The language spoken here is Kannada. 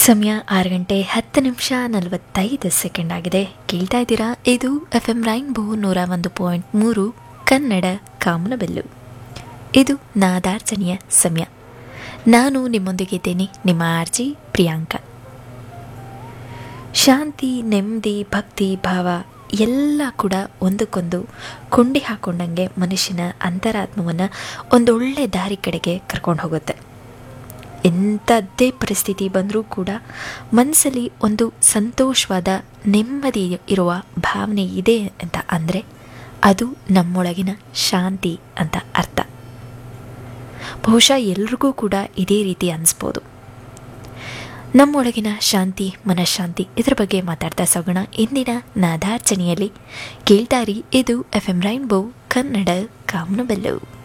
ಸಮಯ ಆರು ಗಂಟೆ ಹತ್ತು ನಿಮಿಷ ನಲವತ್ತೈದು ಸೆಕೆಂಡ್ ಆಗಿದೆ ಕೇಳ್ತಾ ಇದ್ದೀರಾ ಇದು ಎಫ್ ಎಂ ರೈನ್ಬೋ ನೂರ ಒಂದು ಪಾಯಿಂಟ್ ಮೂರು ಕನ್ನಡ ಕಾಮನಬೆಲ್ಲು ಇದು ನಾದಾರ್ಚನೆಯ ಸಮಯ ನಾನು ನಿಮ್ಮೊಂದಿಗಿದ್ದೇನೆ ನಿಮ್ಮ ಆರ್ಜಿ ಪ್ರಿಯಾಂಕಾ ಶಾಂತಿ ನೆಮ್ಮದಿ ಭಕ್ತಿ ಭಾವ ಎಲ್ಲ ಕೂಡ ಒಂದಕ್ಕೊಂದು ಕೊಂಡಿ ಹಾಕೊಂಡಂಗೆ ಮನುಷ್ಯನ ಅಂತರಾತ್ಮವನ್ನು ಒಂದೊಳ್ಳೆ ದಾರಿ ಕಡೆಗೆ ಕರ್ಕೊಂಡು ಹೋಗುತ್ತೆ ಎಂಥದ್ದೇ ಪರಿಸ್ಥಿತಿ ಬಂದರೂ ಕೂಡ ಮನಸ್ಸಲ್ಲಿ ಒಂದು ಸಂತೋಷವಾದ ನೆಮ್ಮದಿ ಇರುವ ಭಾವನೆ ಇದೆ ಅಂತ ಅಂದರೆ ಅದು ನಮ್ಮೊಳಗಿನ ಶಾಂತಿ ಅಂತ ಅರ್ಥ ಬಹುಶಃ ಎಲ್ರಿಗೂ ಕೂಡ ಇದೇ ರೀತಿ ಅನಿಸ್ಬೋದು ನಮ್ಮೊಳಗಿನ ಶಾಂತಿ ಮನಃಶಾಂತಿ ಇದರ ಬಗ್ಗೆ ಮಾತಾಡ್ತಾ ಸಾಗೋಣ ಇಂದಿನ ನಾದಾರ್ಚನೆಯಲ್ಲಿ ಕೇಳ್ತಾರಿ ಇದು ಎಫ್ ಎಂ ರೈನ್ಬೋ ಕನ್ನಡ ಕಾಮನಬೆಲ್ಲು